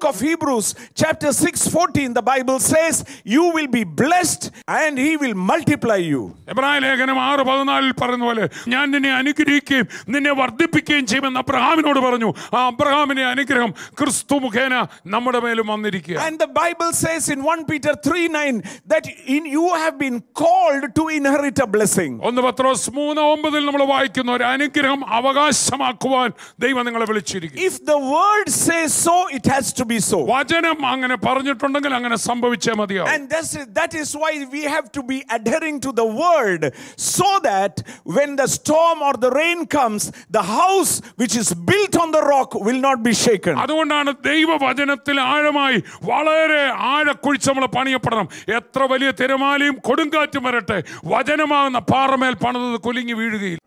of Hebrews, chapter 6 14, the Bible says, You will be blessed and He will multiply you. എബ്രായ ലേഖനം ആറ് പതിനാലിൽ പറയുന്ന പോലെ ഞാൻ നിന്നെ അനുഗ്രഹിക്കുകയും നിന്നെ വർദ്ധിപ്പിക്കുകയും ചെയ്യുമെന്ന് അബ്രഹാമിനോട് പറഞ്ഞു ആ അബ്രഹാമിന്റെ അനുഗ്രഹം ക്രിസ്തു മുഖേന നമ്മുടെ മേലും വന്നിരിക്കുക And the Bible says in 1 Peter 3 9 that in, you have been called to inherit a blessing. ഒന്ന് പത്രോസ് മൂന്ന് ഒമ്പതിൽ നമ്മൾ വായിക്കുന്ന ഒരു അനുഗ്രഹം അവകാശമാക്കുവാൻ ദൈവം നിങ്ങളെ വിളിച്ചിരിക്കും If the word says so, it has to be so. വചനം അങ്ങനെ പറഞ്ഞിട്ടുണ്ടെങ്കിൽ അങ്ങനെ സംഭവിച്ചേ മതിയാവും And that's, that is why we have to be adhering to the word so that when the storm or the rain comes, the house which is built on the rock will not be shaken. അതുകൊണ്ടാണ് ദൈവവചനത്തിൽ ആഴമായി വളരെ ആഴക്കുഴിച്ച് നമ്മൾ പണിയപ്പെടണം എത്ര വലിയ തിരമാലയും കൊടുങ്കാറ്റും വരട്ടെ വചനമാകുന്ന പാറമേൽ പണിതത് കുലുങ്ങി വീഴുകയില്ല